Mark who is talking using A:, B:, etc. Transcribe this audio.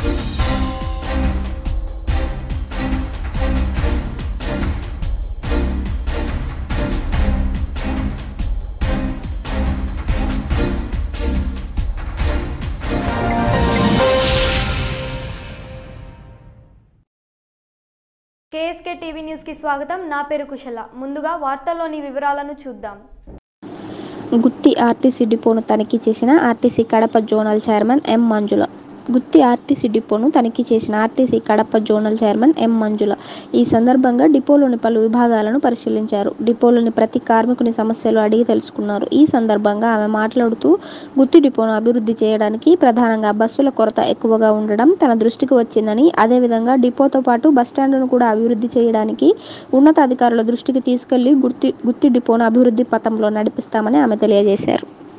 A: KSK TV న్యూస్కి స్వాగతం నా పేరు కుశల ముందుగా వార్తల్లోని వివరాలను చూద్దాం
B: గుత్తి ఆర్టీసీ డిపోను తనిఖీ చేసిన RTC Kadapa zonal chairman M Manjula Gutti RTC డిపోను తనిఖీ చేసిన RTC Kadapa zonal chairman M Manjula ఈ సందర్భంగా డిపోలోని పలు విభాగాలను పరిశీలించారు డిపోలోని ప్రతి కార్మికుని సమస్యలు అడిగి తెలుసుకున్నారు ఈ సందర్భంగా ఆమె మాట్లాడుతూ గుత్తి డిపోను అభివృద్ధి చేయడానికి ప్రధానంగా బస్సుల కొరత ఎక్కువగా ఉండడం తన దృష్టికి వచ్చిందని అదేవిధంగా డిపోతో పాటు బస్టాండును కూడా అభివృద్ధి చేయడానికి ఉన్నతాధికారుల దృష్టికి తీసుకెళ్లి గుత్తి గుత్తి డిపోను అభివృద్ధి పథంలో నడిపిస్తామని ఆమె తెలియజేశారు